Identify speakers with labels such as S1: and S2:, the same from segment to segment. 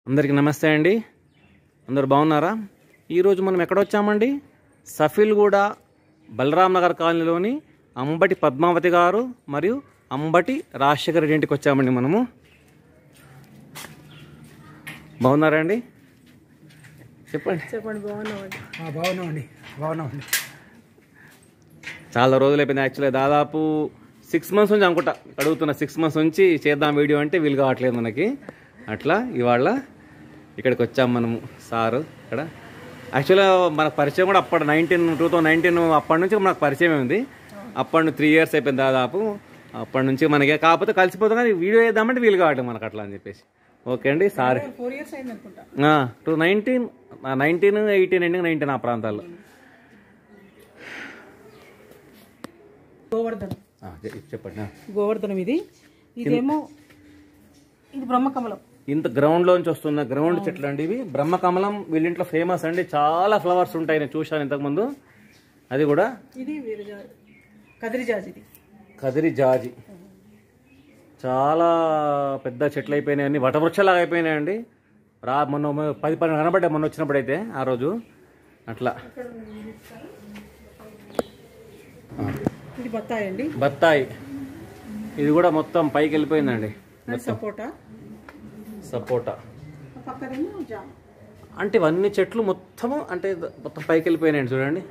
S1: అందరికీ నమస్తే అండి అందరు బాగున్నారా ఈరోజు మనం ఎక్కడ వచ్చామండి సఫిల్గూడ బలరాం నగర్ కాలనీలోని అంబటి పద్మావతి గారు మరియు అంబటి రాజశేఖర్ రెడ్డి ఇంటికి వచ్చామండి మనము బాగున్నారా అండి చెప్పండి
S2: చెప్పండి బాగున్నామండి
S3: బాగున్నామండి బాగున్నామండి
S1: చాలా రోజులు అయిపోయింది యాక్చువల్గా దాదాపు సిక్స్ మంత్స్ నుంచి అనుకుంటా అడుగుతున్న సిక్స్ మంత్స్ నుంచి చేద్దాం వీడియో అంటే వీలు కావట్లేదు మనకి అట్లా ఇవాళ ఇక్కడికి వచ్చాం మనము సారు ఇక్కడ యాక్చువల్గా మనకు పరిచయం కూడా అప్పటి నైన్టీన్ టూ థౌసండ్ నైన్టీన్ అప్పటి నుంచి మనకు పరిచయం ఉంది అప్పటి నుంచి త్రీ ఇయర్స్ అయిపోయింది దాదాపు అప్పటి నుంచి మనకి కాకపోతే కలిసిపోతాం కానీ వీడియో వేద్దామంటే వీలు కావట్లేదు మనకు అట్లా అని చెప్పేసి ఓకే అండి సారీ
S2: ఫోర్ ఇయర్స్ అయింది అనుకుంటా
S1: two nineteen nineteen eighteen ending nineteen ఆ ప్రాంతాల్లో
S2: గోవర్ధనం
S1: ఆ, చె- చెప్పండి ఆ.
S2: గోవర్ధనం ఇది ఇదేమో ఇది బ్రహ్మకమలం
S1: ఇంత గ్రౌండ్ లోంచి వస్తున్న గ్రౌండ్ చెట్లు అండి ఇవి బ్రహ్మకమలం వీళ్ళింట్లో ఫేమస్ అండి చాలా ఫ్లవర్స్ ఉంటాయి నేను చూశాను ఇంతకుముందు అది కూడా
S2: ఇది వీరజా కదిరిజాజ్ ఇది
S1: కదిరి జాజి చాలా పెద్ద చెట్లు అయిపోయినాయి అన్ని వటవృక్షలాగా అయిపోయినాయండి రా మొన్న మొన్న పది పన్నెండు కనబడ్డాయి మొన్న వచ్చినప్పుడైతే ఆ రోజు అట్లా ఆ,
S2: ఇది బత్తాయి అండి
S1: బత్తాయి ఇది కూడా మొత్తం పైకి వెళ్ళిపోయిందండి
S2: అది సపోటా
S1: సపోటా
S2: ఆ పక్కనేమో జామ
S1: అంటే ఇవన్నీ చెట్లు మొత్తము అంటే మొత్తం పైకి వెళ్ళిపోయినాయండి చూడండి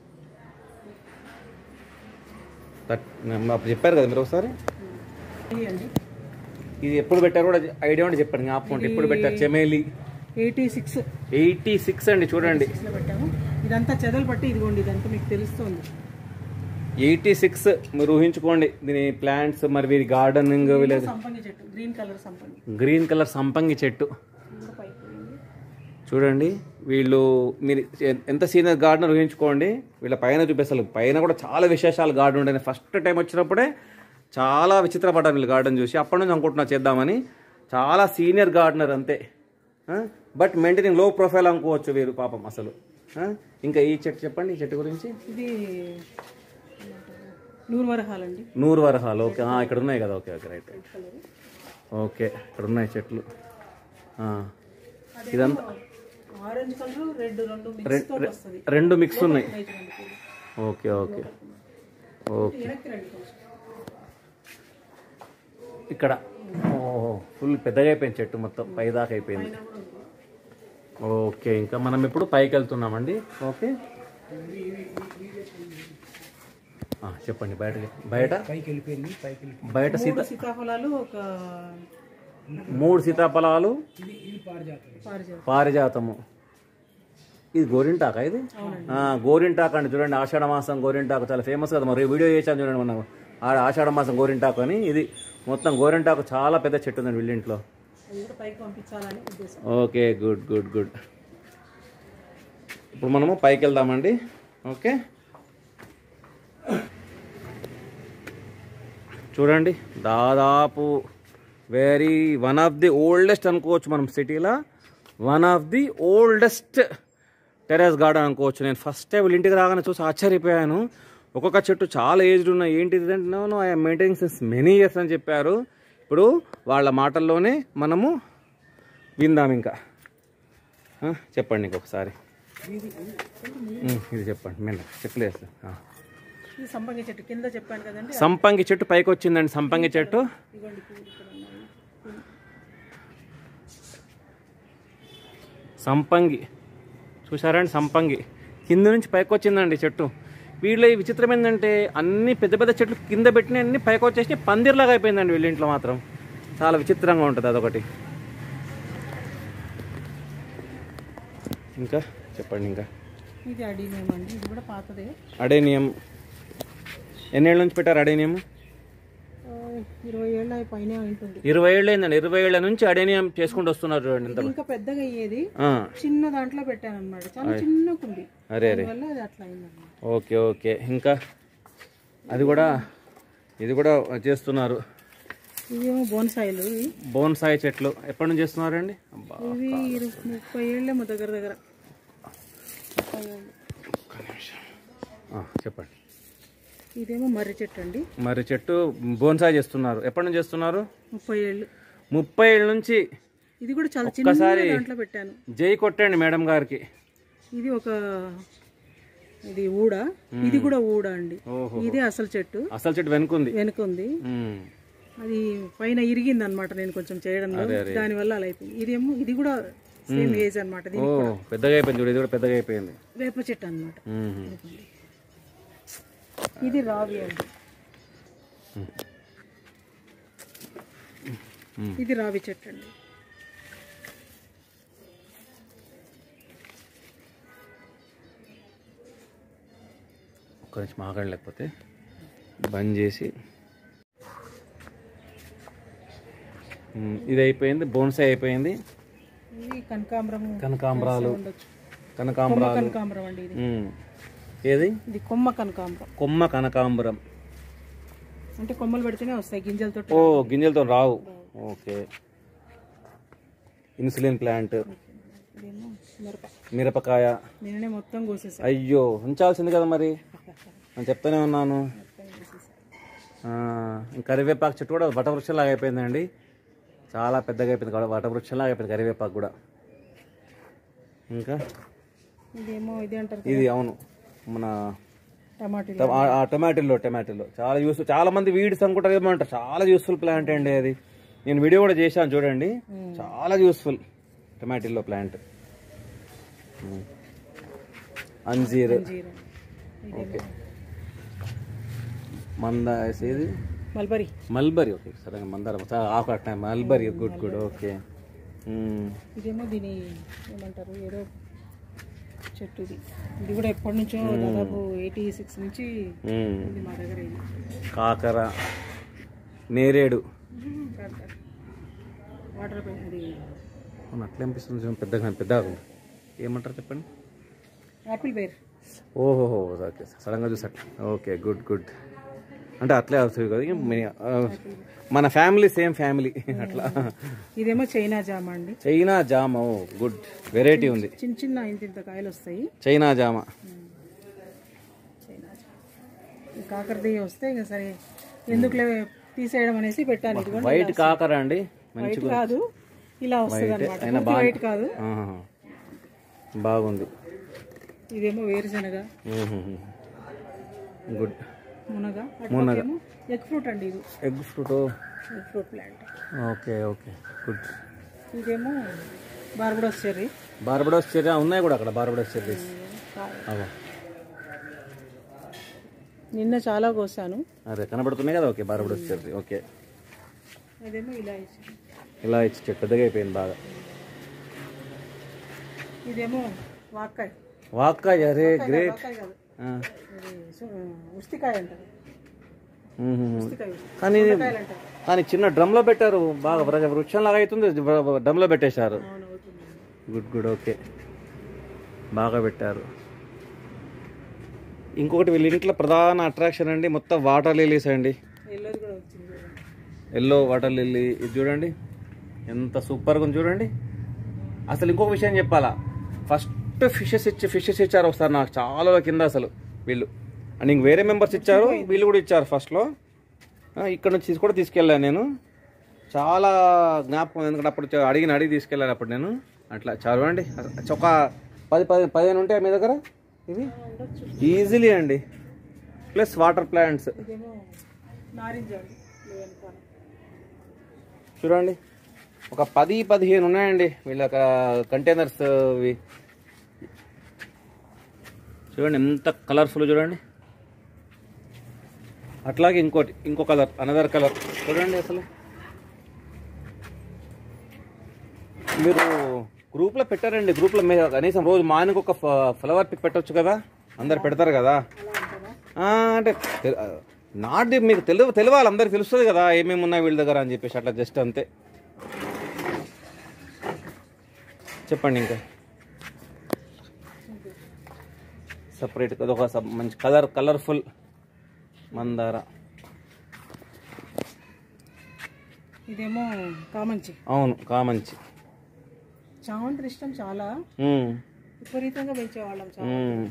S1: తట్- నేను అప్పుడు చెప్పారు కదా మీరు ఒకసారి
S2: ఇది అండి
S1: ఇది ఎప్పుడు పెట్టారు కూడా ఐడియా ఉంటే చెప్పండి జ్ఞాపకం ఉంటే ఎప్పుడు పెట్టారు చెమేలి
S2: ఎయిటీ సిక్స్
S1: ఎయిటీ సిక్స్ అండి చూడండి
S2: లో పెట్టాము ఇదంతా చెదలు పట్టి ఇదిగోండి ఇదంతా మీకు తెలుస్తుంది
S1: ఎయిటీ సిక్స్ మీరు ఊహించుకోండి దీని ప్లాంట్స్ మరి వీరి గార్డెనింగ్ వీళ్ళది
S2: సంపంగి చెట్టు గ్రీన్ కలర్ సంపంగి
S1: గ్రీన్ కలర్ సంపంగి చెట్టు
S2: ఇంకా పైకి పోయింది.
S1: చూడండి వీళ్ళు మీరు ఎ- ఎంత సీనియర్ గార్డెనర్ ఊహించుకోండి వీళ్ళ పైన చూపిస్తారు పైన కూడా చాలా విశేషాలు గార్డెన్ ఉండే ఫస్ట్ టైం వచ్చినప్పుడే చాలా విచిత్రపడ్డాను వీళ్ళు గార్డెన్ చూసి అప్పటి నుంచి అనుకుంటున్నా చేద్దామని చాలా సీనియర్ గార్డెనర్ అంతే బట్ మెయింటైనింగ్ లో ప్రొఫైల్ అనుకోవచ్చు వీరు పాపం అసలు ఆ? ఇంకా ఈ చెట్టు చెప్పండి ఈ చెట్టు గురించి
S2: ఇది నూరు వరహాలు అండి
S1: నూరు వరహాలు ఓకే ఆ, ఇక్కడ ఉన్నాయి కదా okay okay right
S2: colour
S1: okay ఇక్కడ ఉన్నాయి చెట్లు ఆ. ఇదంతా
S2: ఆరెంజ్ కలర్ రెడ్ రెండు మిక్స్ తోటి వస్తుంది
S1: రెండు మిక్స్ ఉన్నాయి
S2: ఉన్నాయి చూడండి పూలు.
S1: ఓకే ఓకే ఓకే
S2: వెనక్కి రండి కొంచెం
S1: ఇక్కడ ఓహో ఫుల్ పెద్దగా అయిపోయింది చెట్టు మొత్తం పైదాకా అయిపోయింది ఓకే ఇంకా మనం ఇప్పుడు పైకి వెళ్తున్నామండి ఓకే ఆ, చెప్పండి బయట బయట
S3: పైకి వెళ్ళిపోయింది పైకి వెళ్ళిపోయింది
S1: బయట సీత
S2: మూడు సీతాఫలాలు ఒక
S1: మూడు సీతాఫలాలు
S3: ఇది ఇది పారిజాతం
S2: పారిజాతం
S1: పారిజాతము ఇది గోరింటాక ఇది ఆ, గోరింటాకు అండి చూడండి ఆషాఢ మాసం గోరింటాకు చాలా ఫేమస్ కదా మరి వీడియో చేశాను చూడండి మనం ఆ ఆషాఢ మాసం గోరింటాకు అని ఇది మొత్తం గోరింటాకు చాలా పెద్ద చెట్టు ఉందండి వీళ్ళింట్లో
S2: అది కూడా పైకి పంపించాలని ఉద్దేశం
S1: ఓకే గుడ్ గుడ్ గుడ్ ఇప్పుడు మనము పైకి వెళ్దామండి ఓకే చూడండి దాదాపు very one of the oldest అనుకోవచ్చు మనం సిటీలో one of the oldest terrace garden అనుకోవచ్చు నేను ఫస్ట్ టైం వీళ్ళ ఇంటికి రాగానే చూసి ఆశ్చర్యపోయాను ఒక్కొక్క చెట్టు చాలా ఏజ్డ్ ఉన్నాయి ఏంటిది అంటే no I maintaining since many years అని చెప్పారు ఇప్పుడు వాళ్ళ మాటల్లోనే మనము విందాం ఇంకా ఆ, చెప్పండి ఇంకొకసారి ఉమ్, ఇది చెప్పండి మెల్ల చెప్పలేదు
S2: ఇది సంపంగి చెట్టు కింద చెప్పాను కదండి
S1: సంపంగి చెట్టు పైకి వచ్చిందండి సంపంగి చెట్టు
S2: ఇదిగోండి పూలు ఇక్కడ ఉన్నాయి
S1: సంపంగి చూసారండి సంపంగి కింద నుంచి పైకి వచ్చిందండి చెట్టు వీళ్ళు ఈ విచిత్రం ఏంటంటే అన్ని పెద్ద పెద్ద చెట్లు కింద పెట్టిన అన్ని పైకి వచ్చేసి పందిర్లాగా అయిపోయిందండి వీళ్ళ ఇంట్లో మాత్రం చాలా విచిత్రంగా ఉంటుంది అదొకటి ఇంకా చెప్పండి ఇంకా
S2: ఇది అడినేం అండి ఇది కూడా పాతదే
S1: అడేనియం ఎన్నేళ్ళ నుంచి పెట్టారు అడేనియం
S2: ఆ, ఇరవై ఏళ్ళ పైన ఉంటుంది
S1: ఇరవై ఏళ్ళు అయిందండి ఇరవై ఏళ్ళ నుంచి అడేనియం చేసుకుంటూ వస్తున్నారు చూడండి ఇంత
S2: ఇంకా పెద్దగా అయ్యేది
S1: ఆ,
S2: చిన్న దాంట్లో పెట్టాను అనమాట చాలా చిన్న కుండి
S1: అరే అరే
S2: అందువల్ల అది అట్లా అయిందన్నమాట
S1: ఓకే ఓకే ఇంకా అది కూడా ఇది కూడా చేస్తున్నారు
S2: ఇవేమో బోన్సాయిలు ఇవి
S1: బోన్సాయి చెట్లు ఎప్పటి నుంచి చేస్తున్నారండి అబ్బా
S2: ఇవి ఇరు- ముప్పై ఏళ్ళేమో దగ్గర దగ్గర ముప్పై ఏళ్ళు.
S1: ఆ, చెప్పండి
S2: ఇదేమో మర్రి చెట్టు అండి
S1: మరి చెట్టు బోన్సాయి చేస్తున్నారు ఎప్పటి నుంచి చేస్తున్నారు
S2: ముప్పై ఏళ్ళు
S1: ముప్పై ఏళ్ళ నుంచి
S2: ఇది కూడా చాలా చిన్న
S1: ఒక్కసారి
S2: దాంట్లో పెట్టాను
S1: జై కొట్టండి మేడం గారికి
S2: ఇది ఒక ఇది ఊడ ఇది కూడా ఊడ అండి
S1: ఓహో
S2: ఇదే అసలు చెట్టు
S1: అసలు చెట్టు వెనుకుంది
S2: వెనుక ఉంది
S1: ఉమ్.
S2: అది పైన ఇరిగింది అనమాట నేను కొంచెం చేయడంలో
S1: అదే, అదే.
S2: దానివల్ల అలా అయిపోయింది ఇదేమో ఇది కూడా సేమ్ ఏజ్ అనమాట
S1: ఓ పెద్దగా అయిపోయింది చూడు ఇది కూడా పెద్దగా అయిపోయింది
S2: వేప చెట్టు అనమాట
S1: ఉమ్.
S2: ఇది రావి అండి ఇది రావి చెట్టు అండి
S1: ఒక్క నుంచి మాట్లాడ లేకపోతే బంద్ చేసి ఉమ్, ఇది అయిపోయింది బోన్సై అయిపోయింది
S2: ఇది కనకాంబరం
S1: కనకాంబరాలు
S2: ఉండొచ్చు కొమ్మ
S1: కనకాంబరాలు
S2: కనకాంబరం అండి ఇది
S1: ఉమ్. ఏది
S2: ఇది కొమ్మ కనకాంబరం
S1: కొమ్మ కనకాంబరం
S2: అంటే కొమ్మలు పెడితేనే వస్తాయి గింజలతో
S1: ఓ గింజలతో రావు ఓకే ఇన్సులిన్ ప్లాంట్
S2: ఇదేమో మిరప
S1: మిరపకాయ
S2: నేనే మొత్తం కోసేసా
S1: అయ్యో ఉంచాల్సింది కదా మరి నేను చెప్తానే ఉన్నాను ఆ, ఇంకా కరివేపాకు చెట్టు కూడా వటవృక్షంలాగా అయిపోయిందండి చాలా పెద్దగా అయిపోయింది కూడా వటవృక్షంలాగా అయిపోయింది కరివేపాకు కూడా ఇంకా
S2: ఇదేమో ఇది అంటారు
S1: ఇది అవును మన
S2: టమాటీలు
S1: ట- ఆ- ఆ టొమాటోలో టొమాటోలో చాలా యూస్ఫుల్ చాలా మంది వీడ్స్ అనుకుంటారు ఏమంటారు చాలా యూస్ఫుల్ ప్లాంట్ అండి అది నేను వీడియో కూడా చేశాను చూడండి చాలా యూస్ఫుల్ టొమాటోలో ప్లాంట్ అంజీర్
S2: జీరా
S1: ఓకే మంద ఏది
S2: మల్బరీ
S1: మల్బరీ ఓకే సరే మందారం చాలా ఆకు అట్లా mulberry good good okay hmm.
S2: ఇదేమో దీని ఏమంటారు ఏదో చెట్టు ఇది ఇది కూడా ఎప్పటి నుంచో దాదాపు ఎయిటీ సిక్స్ నుంచి
S1: మ్మ్.
S2: ఉంది మా దగ్గర ఇది
S1: కాకర నేరేడు
S2: వాటర్ ఇది
S1: అవును, అట్లా అనిపిస్తుంది చూడండి, పెద్దగా పెద్దగా ఉంది. ఏమంటారు చెప్పండి
S2: యాపిల్ బేర్
S1: ఓహోహో ఓకే సడన్గా చూసి అట్లా ఓకే గుడ్ గుడ్ అంటే అట్లే అవుతుంది కదా ఇక మీ- ఆ, మన ఫ్యామిలీ సేమ్ ఫ్యామిలీ అట్లా
S2: ఇదేమో చైనా జామ అండి
S1: చైనా జామ ఓ గుడ్ వెరైటీ ఉంది
S2: చిన్న చిన్న ఇంత ఇంత కాయలు వస్తాయి
S1: చైనా జామ
S2: చైనా జామ ఈ కాకరది వస్తే ఇంకా సరే ఎందుకులే తీసేయడం అనేసి పెట్టాను ఇది కూడా
S1: వైట్ కాకర అండి
S2: వైట్ కాదు ఇలా వస్తుంది అనమాట
S1: అయినా బాగా
S2: వైట్ కాదు
S1: ఆహా. బాగుంది
S2: ఇదేమో వేరుశనగ
S1: గుడ్
S2: మునగ అటుపక్కేమో ఎగ్ ఫ్రూట్ అండి ఇది
S1: egg fruit
S2: egg fruit plant
S1: okay okay good
S2: ఇదేమో బార్బడోస్ చెర్రీ
S1: బార్బడోస్ చెర్రీ ఉన్నాయి కూడా అక్కడ బార్బడోస్ చెర్రీస్ అవో
S2: నిన్న చాలా కోసాను
S1: అదే కనబడుతున్నాయి కదా ఓకే బార్బడోస్ చెర్రీ ఓకే
S2: అదేమో ఇలా ఇచ్చాను
S1: ఇలా ఇచ్చి చెట్టు పెద్దగా అయిపోయింది బాగా
S2: ఇదేమో వాక్కాయ
S1: వాక్కాయ అరే గ్రేట్
S2: వాక్కాయ కాదు ఇది సు- ఉస్తికాయ అంటారు ఉస్తికాయ
S1: కానీ ఇది-
S2: ఉస్తికాయలు అంటారు
S1: కానీ చిన్న డ్రమ్లో పెట్టారు బాగా వృ- వృక్షంలాగా అవుతుంది డ్రమ్లో పెట్టేశారు
S2: అవును అవుతుంది
S1: గుడ్ గుడ్ ఓకే బాగా పెట్టారు ఇంకొకటి వీళ్ళ ఇంట్లో ప్రధాన అట్రాక్షన్ అండి మొత్తం వాటర్ లిలీస్ అండి
S2: ఎల్లోది కూడా వచ్చింది
S1: ఎల్లో వాటర్ లిల్లీ ఇది చూడండి ఎంత సూపర్గా ఉంది చూడండి అసలు ఇంకొక విషయం చెప్పాలా ఫస్ట్ ఫిషెస్ ఇచ్చి ఫిషెస్ ఇచ్చారు ఒకసారి నాకు చాలా కింద అసలు వీళ్ళు అండ్ ఇంక వేరే మెంబర్స్ ఇచ్చారు వీళ్ళు కూడా ఇచ్చారు ఫస్ట్లో ఇక్కడ నుంచి తీసి కూడా తీసుకెళ్ళాను నేను చాలా జ్ఞాపకం ఎందుకంటే అప్పుడు చ- అడిగిన అడిగి తీసుకెళ్ళాను అప్పుడు నేను అట్లా చదవండి ఒక పది పది పదిహేను ఉంటాయి మీ దగ్గర ఇవి
S2: ఉండొచ్చు
S1: ఈజీలీ అండి ప్లస్ వాటర్ ప్లాంట్స్
S2: ఇదేమో నారింజ అండి ఇవి వెనకాల.
S1: చూడండి ఒక పది పదిహేను ఉన్నాయండి వీళ్ళ కంటైనర్స్ ఇవి చూడండి ఎంత కలర్ఫుల్ చూడండి అట్లాగే ఇంకోటి ఇంకో కలర్ అనదర్ కలర్ చూడండి అసలు మీరు గ్రూప్లో పెట్టారండి గ్రూప్లో మీరు కనీసం రోజు మార్నింగ్ ఒక ఫ్లవర్ పిక్ పెట్టొచ్చు కదా అందరు పెడతారు కదా ఆ, అంటే తె- నాటి మీకు తెలియ తెలియాలి అందరికి తెలుస్తుంది కదా ఏమేమి ఉన్నాయి వీళ్ళ దగ్గర అని చెప్పేసి అట్లా జస్ట్ అంతే చెప్పండి ఇంకా సపరేట్ ఒక సబ్- మంచి కలర్ కలర్ఫుల్ మందార
S2: ఇదేమో కామంచి
S1: అవును కామంచి
S2: చామంతి ఇష్టం చాలా
S1: ఉమ్,
S2: విపరీతంగా పెంచేవాళ్ళం చాలా
S1: ఉమ్.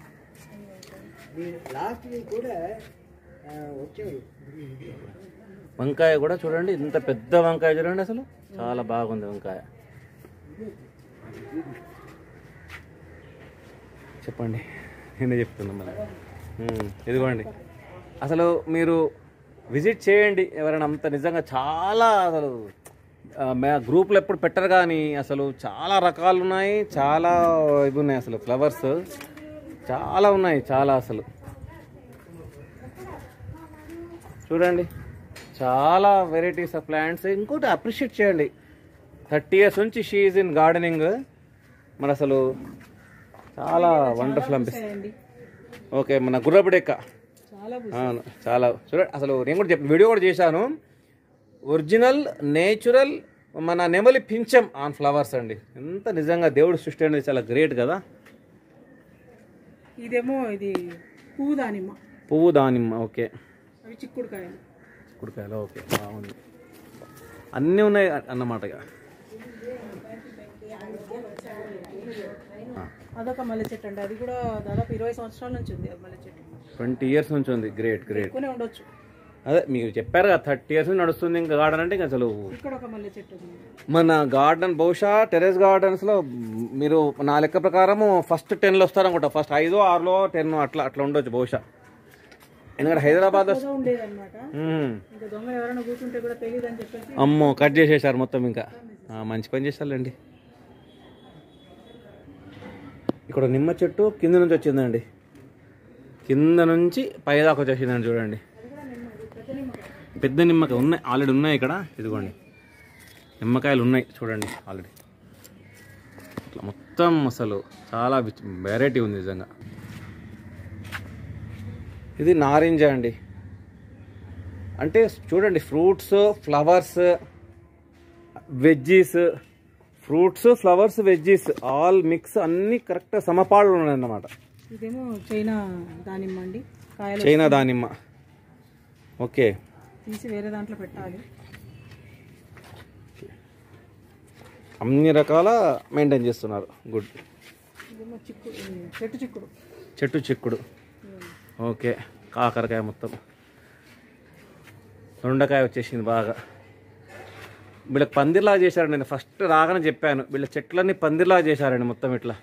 S3: లాస్ట్ వీక్ కూడా ఆ, వచ్చాడు
S1: వంకాయ కూడా చూడండి ఇంత పెద్ద వంకాయ చూడండి అసలు చాలా బాగుంది వంకాయ చెప్పండి నేనే చెప్తున్నా మళ్ళీ ఉమ్, ఇదిగోండి అసలు మీరు విజిట్ చేయండి ఎవరైనా అంత నిజంగా చాలా అసలు ఆ, మే- గ్రూపులు ఎప్పుడు పెట్టరు కానీ అసలు చాలా రకాలు ఉన్నాయి చాలా ఇవి ఉన్నాయి అసలు ఫ్లవర్స్ చాలా ఉన్నాయి చాలా అసలు చూడండి చాలా వెరైటీస్ ఆఫ్ ప్లాంట్స్ ఇంకోటి అప్రిషియేట్ చేయండి థర్టీ ఇయర్స్ నుంచి షీఈ్ ఇన్ గార్డెనింగ్ మరి అసలు చాలా వండర్ఫుల్ అనిపిస్తుంది
S2: అండి
S1: ఓకే మన గుర్రబిడెక్క
S2: చాలా బుద్ధి.
S1: అవును చాలా చూడండి అసలు నేను కూడా చెప్పి వీడియో కూడా చేశాను ఒరిజినల్ నేచురల్ మన నెమలి పించం ఆన్ ఫ్లవర్స్ అండి ఎంత నిజంగా దేవుడు సృష్టి అనేది చాలా గ్రేట్ కదా
S2: ఇదేమో ఇది పువ్వు దానిమ్మ
S1: పువ్వు దానిమ్మ ఓకే
S2: అవి చిక్కుడుకాయలు
S1: చిక్కుడుకాయలు ఓకే బాగుంది అన్నీ ఉన్నాయి అన్నమాట ఇక
S2: అదొక మల్లె చెట్టు అండి అది కూడా దాదాపు ఇరవై సంవత్సరాల నుంచి ఉంది ఆ మల్లె చెట్టు
S1: ట్వంటీ ఇయర్స్ నుంచి ఉంది గ్రేట్ గ్రేట్
S2: ఎక్కువనే ఉండొచ్చు
S1: అదే మీరు చెప్పారు కదా థర్టీ ఇయర్స్ నుంచి నడుస్తుంది ఇంకా గార్డెన్ అంటే ఇంకా అసలు
S2: ఇక్కడ ఒక మల్లె చెట్టు ఉంది
S1: మన గార్డెన్ బహుశా టెరెస్ గార్డెన్స్ లో మీరు నా లెక్క ప్రకారము ఫస్ట్ టెన్ లో వస్తారనుకుంటా ఫస్ట్ ఐదో ఆరులో టెన్ అట్లా అట్లా ఉండొచ్చు బహుశా ఎందుకంటే హైదరాబాద్
S2: ఏదో ఉండేదన్నమాట
S1: మ్మ్.
S2: ఇంకా దొంగ ఎవరైనా కూర్చుంటే కూడా తెలియదు అని చెప్పేసి
S1: అమ్మో కట్ చేసేసారు మొత్తం ఇంకా ఆ, మంచి పని చేస్తారులేండి ఇక్కడ నిమ్మ చెట్టు కింద నుంచి వచ్చిందండి కింద నుంచి పైదాకా వచ్చేసిందండి చూడండి పెద్ద నిమ్మకాయ ఉన్నాయి ఆల్రెడీ ఉన్నాయి ఇక్కడ ఇదిగోండి నిమ్మకాయలు ఉన్నాయి చూడండి ఆల్రెడీ ఇట్లా మొత్తం అసలు చాలా వెరైటీ ఉంది నిజంగా ఇది నారింజ అండి అంటే చూడండి fruits flowers veggies fruits flowers veggies all mix అన్ని కరెక్ట్ సమపాళ్ళు ఉన్నాయి అన్నమాట
S2: ఇదేమో చైనా దానిమ్మ అండి కాయలు
S1: చైనా దానిమ్మ ఓకే
S2: తీసి వేరే దాంట్లో పెట్టాలి
S1: అన్ని రకాల మెయింటైన్ చేస్తున్నారు గుడ్
S2: ఇదేమో చిక్కు చెట్టు చిక్కుడు
S1: చెట్టు చిక్కుడు ఓకే కాకరకాయ మొత్తం దొండకాయ వచ్చేసింది బాగా వీళ్ళకి పందిర్లా చేశారు నేను ఫస్ట్ రాగానే చెప్పాను వీళ్ళ చెట్లన్నీ పందిర్లా చేశారండి మొత్తం ఇట్లా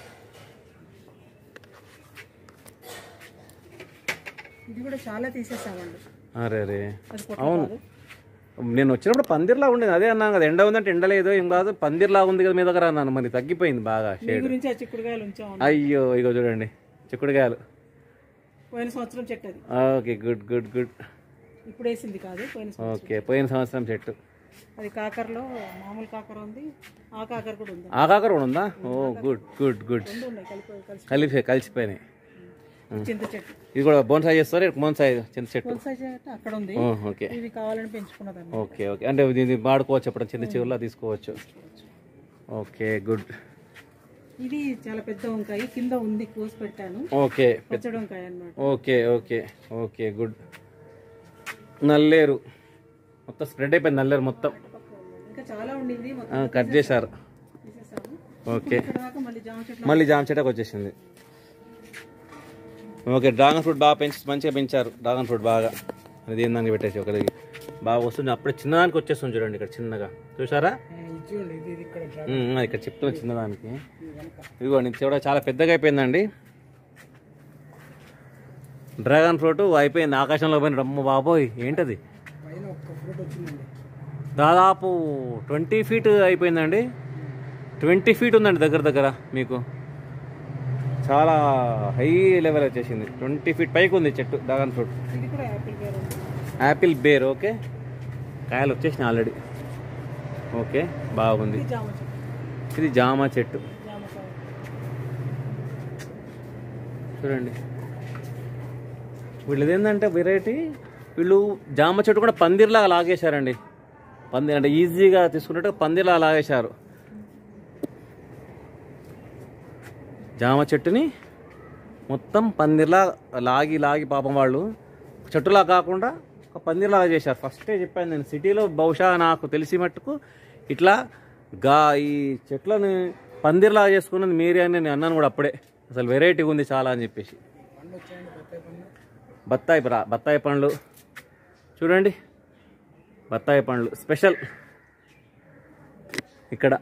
S2: ఇది కూడా చాలా తీసేసామండి
S1: అరే అరే
S2: అది పొట్ట
S1: అవును
S2: కాదు.
S1: నేను వచ్చినప్పుడు పందిర్లా ఉండేది అదే అన్నాను కదా ఎండ ఉందంటే ఎండలేదు ఏం కాదు పందిర్లా ఉంది కదా మీ దగ్గర అన్నాను మరి తగ్గిపోయింది బాగా
S2: మీ
S1: షేడ్
S2: గురించి ఆ చిక్కుడుకాయలు ఉంచామండి
S1: అయ్యో ఇగో చూడండి చిక్కుడుకాయలు
S2: పోయిన సంవత్సరం చెట్టు అది
S1: ఓకే గుడ్ గుడ్ గుడ్
S2: ఇప్పుడు వేసింది కాదు పోయిన సంవత్సరం
S1: ఓకే పోయిన సంవత్సరం చెట్టు
S2: అది కాకరలో మామూలు కాకర ఉంది ఆ కాకర కూడా ఉంది
S1: ఆ కాకర కూడా ఉందా ఓ గుడ్ గుడ్ గుడ్
S2: రెండు ఉన్నాయి కలిపి కలిసి
S1: కలిపి కలిసిపోయినాయి
S2: చింత చెట్టు
S1: ఇది కూడా బోన్సాయి చేస్తారు బోన్సాయి చింత చెట్టు
S2: కొలసా చెట్టు అక్కడ ఉంది
S1: ఓ, ఓకే
S2: ఇవి కావాలని పెంచుకున్నదండి
S1: ఓకే ఓకే అంటే ఇది వాడుకోవచ్చు ఎప్పుడు చింత చివరిలో తీసుకోవచ్చు ఓకే గుడ్
S2: ఇది చాలా పెద్ద వంకాయ కింద ఉంది కోసి పెట్టాను
S1: ఓకే
S2: పచ్చడి వంకాయ అన్నమాట
S1: ఓకే ఓకే ఓకే గుడ్ నల్లేరు మొత్తం స్ప్రెడ్ అయిపోయింది నల్లేరు మొత్తం
S2: ఇంకా చాలా ఉండింది మొత్తం
S1: ఆ, కట్ చేశారు
S2: తీసేసాము
S1: ఓకే
S2: ఇక్కడ దాకా మళ్ళీ జామ చెట్లు
S1: మళ్ళీ జామ చెట్టుకు వచ్చేసింది ఓకే డ్రాగన్ ఫ్రూట్ బాగా పెంచి మంచిగా పెంచారు డ్రాగన్ ఫ్రూట్ బాగా అది ఏందానికి పెట్టేసి ఒకరికి బాగా వస్తుంది అప్పుడే చిన్నదానికి వచ్చేస్తుంది చూడండి ఇక్కడ చిన్నగా చూసారా
S3: చూడండి ఇది ఇది ఇక్కడ డ్రా-
S1: ఉమ్, ఇక్కడ చెప్తున్నా చిన్నదానికి ఇదిగోండి ఇది కూడా చాలా పెద్దగా అయిపోయిందండి డ్రాగన్ ఫ్రూట్ అయిపోయింది ఆకాశంలో పోయిన రమ్మ బాబోయ్ ఏంటది
S3: పైన ఒక్క ఫ్రూట్ వచ్చిందండి
S1: దాదాపు ట్వంటీ ఫీట్ అయిపోయిందండి ట్వంటీ ఫీట్ ఉందండి దగ్గర దగ్గర మీకు చాలా హై లెవెల్ వచ్చేసింది ట్వంటీ ఫీట్ పైకి ఉంది చెట్టు డ్రాగన్ ఫ్రూట్
S2: ఇది కూడా యాపిల్ పేరు ఉంది
S1: యాపిల్ బేర్ ఓకే కాయలు వచ్చేసినాయి ఆల్రెడీ ఓకే బాగుంది
S2: ఇది జామ చెట్టు
S1: ఇది జామ చెట్టు
S2: జామకాయ
S1: చూడండి వీళ్ళది ఏంటంటే వెరైటీ వీళ్ళు జామ చెట్టు కూడా పందిర్లాగా లాగేశారండి పందిర్ అంటే ఈజీగా తీసుకున్నట్టు పందిర్లా లాగేశారు జామ చెట్టుని మొత్తం పందిర్లా లాగి లాగి పాపం వాళ్ళు చెట్టులా కాకుండా ఒక పందిర్లాగా చేశారు ఫస్టే చెప్పాను నేను సిటీలో బహుశా నాకు తెలిసి మట్టుకు ఇట్లా గా ఈ చెట్లను పందిర్లాగా చేసుకున్నది మీరే అని నేను అన్నాను కూడా అప్పుడే అసలు వెరైటీగా ఉంది చాలా అని చెప్పేసి
S3: పండు వచ్చాయండి బత్తాయి పండు
S1: బత్తాయి ప్రా బత్తాయి పండ్లు చూడండి బత్తాయి పండ్లు స్పెషల్ ఇక్కడ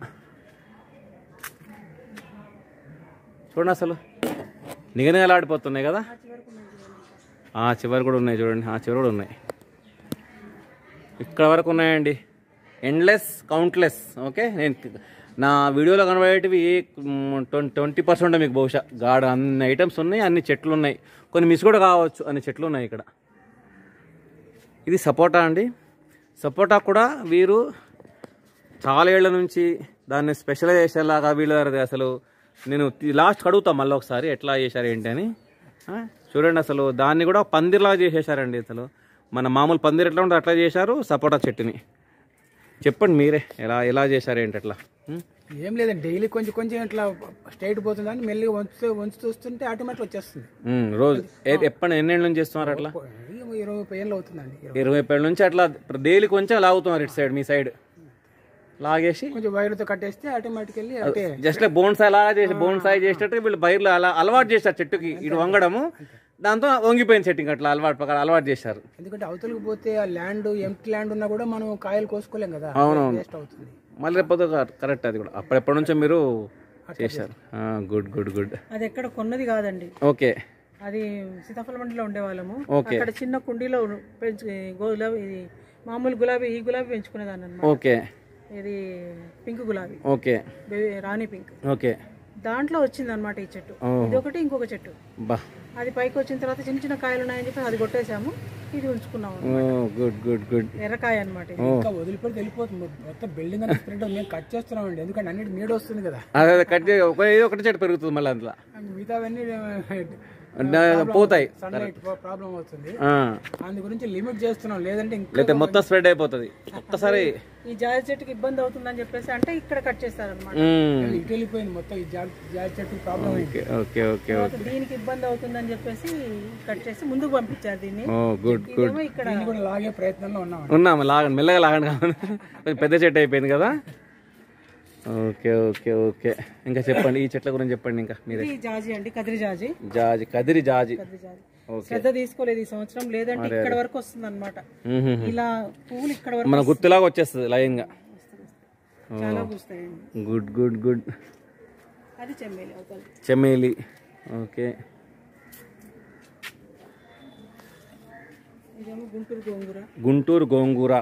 S1: చూడండి అసలు నిగనిగలాడిపోతున్నాయి కదా ఆ చివరి కూడా ఉన్నాయి చూడండి ఆ చివరి కూడా ఉన్నాయి ఇక్కడ వరకు ఉన్నాయండి ఎండ్లెస్ కౌంట్లెస్ ఓకే నేను నా వీడియోలో కనబడేటివి ట్వంటీ పర్సెంట్ మీకు బహుశా గాడ అన్ని ఐటమ్స్ ఉన్నాయి అన్ని చెట్లు ఉన్నాయి కొన్ని మిస్ కూడా కావచ్చు అన్ని చెట్లు ఉన్నాయి ఇక్కడ ఇది సపోటా అండి సపోటా కూడా వీరు చాలా ఏళ్ల నుంచి దాన్ని స్పెషలైజ్ చేసేలాగా వీళ్ళ దగ్గర అసలు నేను లాస్ట్ అడుగుతా మళ్ళీ ఒకసారి ఎట్లా చేశారు ఏంటి అని ఆ, చూడండి అసలు దాన్ని కూడా పందిర్లాగా చేసేసారండి అసలు మన మామూలు పందిర్ ఎట్లా ఉంటుందో అట్లా చేశారు సపోటా చెట్టుని చెప్పండి మీరే ఎలా ఎలా చేశారు ఏంటి అట్లా ఉం?
S3: ఏం లేదండి డైలీ కొంచెం కొంచెం ఇట్లా స్ట్రైట్ పోతుందని మెల్లిగా వంచుతూ వంచుతూ వస్తుంటే ఆటోమేటిక్ వచ్చేస్తుంది
S1: ఉం, రోజు ఏ- ఎప్పటి ఎన్నేళ్ళ నుంచి చేస్తున్నారు అట్లా
S3: ఇరవై ఇరవై ముప్పై ఏళ్ళు అవుతుందండి ఇరవై.
S1: ఇరవై ఏళ్ళ నుంచి అట్లా డైలీ కొంచెం లాగుతున్నారు ఇటు సైడ్ మీ సైడ్ లాగేసి
S3: కొంచెం వైర్లతో కట్టేస్తే ఆటోమేటిక్ వెళ్ళి అంటే
S1: జస్ట్ బోన్సాయి లాగా చేసి బోన్సాయి చేసేటట్టు వీళ్ళు బయర్లు అలా అలవాటు చేశారు చెట్టుకి ఇటు వంగడము దాంతో వంగిపోయింది సెట్టింగ్ అట్లా అలవాటు ప్రకారం అలవాటు చేశారు
S3: ఎందుకంటే అవతలకు పోతే ఆ ల్యాండ్ ఎంటీ ల్యాండ్ ఉన్నా కూడా మనం కాయలు కోసుకోలేం కదా
S1: అవునవును.
S3: వేస్ట్ అవుతుంది
S1: మళ్ళీ రేపు కరెక్ట్ అది కూడా అప్పుడెప్పటి నుంచో మీరు చేశారు గుడ్ గుడ్ గుడ్
S2: అది ఎక్కడ కొన్నది కాదండి
S1: ఓకే
S2: అది సీతాఫల మండిలో ఉండేవాళ్ళము
S1: ఓకే.
S2: అక్కడ చిన్న కుండీలో పెంచు గులాబీ ఇది మామూలు గులాబీ ఈ గులాబీ పెంచుకునేదాన్ని అనమాట
S1: ఓకే
S2: ఇది పింక్ గులాబీ
S1: ఓకే
S2: బేబీ రాణి పింక్
S1: ఓకే
S2: దాంట్లో వచ్చింది అనమాట ఈ చెట్టు
S1: ఓహో.
S2: ఇది ఒకటి ఇంకొక చెట్టు
S1: బా
S2: అది పైకి వచ్చిన తర్వాత చిన్న చిన్న కాయలు ఉన్నాయని చెప్పి అది కొట్టేసాము ఇది ఉంచుకున్నాము
S1: గుడ్ గుడ్ గుడ్
S2: ఎర్రకాయ అనమాట ఇది
S3: ఇంకా వదిలిపెడితే వెళ్ళిపోతుంది మొత్తం బిల్డింగ్ అనేది స్ప్రెడ్ మేము కట్ చేస్తున్నామండి ఎందుకంటే అన్నిటి నీడ వస్తుంది కదా
S1: అదే అదే కట్ చేసి ఒక ఏదో ఒకటి చెట్టు పెరుగుతుంది మళ్ళీ అందులో
S3: మిగతావన్నీ
S1: అంటే పోతాయి
S3: సన్లైట్ ప్రాబ్లం అవుతుంది
S1: ఆ.
S3: అందు గురించి లిమిట్ చేస్తున్నాం లేదంటే ఇంకా
S1: లేకపోతే మొత్తం స్ప్రెడ్ అయిపోతుంది ఒక్కసారి
S2: ఈ జాతి చెట్టుకి ఇబ్బంది అవుతుందని చెప్పేసి అంటే ఇక్కడ కట్ చేస్తారనమాట
S1: మ్మ్.
S3: ఇటు వెళ్ళిపోయింది మొత్తం ఈ జాతి జాతి చెట్టు ప్రాబ్లం అయింది
S1: ఓకే ఓకే ఓకే ఓకే
S2: దీనికి ఇబ్బంది అవుతుందని చెప్పేసి కట్ చేసి ముందుకు పంపించారు దీన్ని
S1: ఓ గుడ్ గుడ్
S2: ఇదేమో ఇక్కడ
S3: దీన్ని కూడా లాగే ప్రయత్నంలో ఉన్నాం
S1: ఉన్నాము లాగండి మెల్లగా లాగండి కావాలి కొంచెం పెద్ద చెట్టు అయిపోయింది కదా ఓకే ఓకే ఓకే ఇంకా చెప్పండి ఈ చెట్ల గురించి చెప్పండి ఇంకా మీరే
S2: ఇది జాజి అండి కదిరి జాజి
S1: జాజి కదిరి జాజి
S2: కదిరి జాజి
S1: ఓకే
S2: శ్రద్ధ తీసుకోలేదు ఈ సంవత్సరం లేదంటే ఇక్కడ వరకు వస్తుంది అనమాట
S1: మ్మ్హ.
S2: ఇలా పువ్వులు ఇక్కడ వరకు
S1: మన గుర్తులాగా వచ్చేస్తుంది లైన్గా
S2: చాలా పూస్తాయండి
S1: గుడ్ గుడ్ గుడ్
S2: అది చెమ్మేలి అవతల
S1: చెమేలి ఓకే
S2: ఇదేమో గుంటూరు గోంగూర
S1: గుంటూరు గోంగూర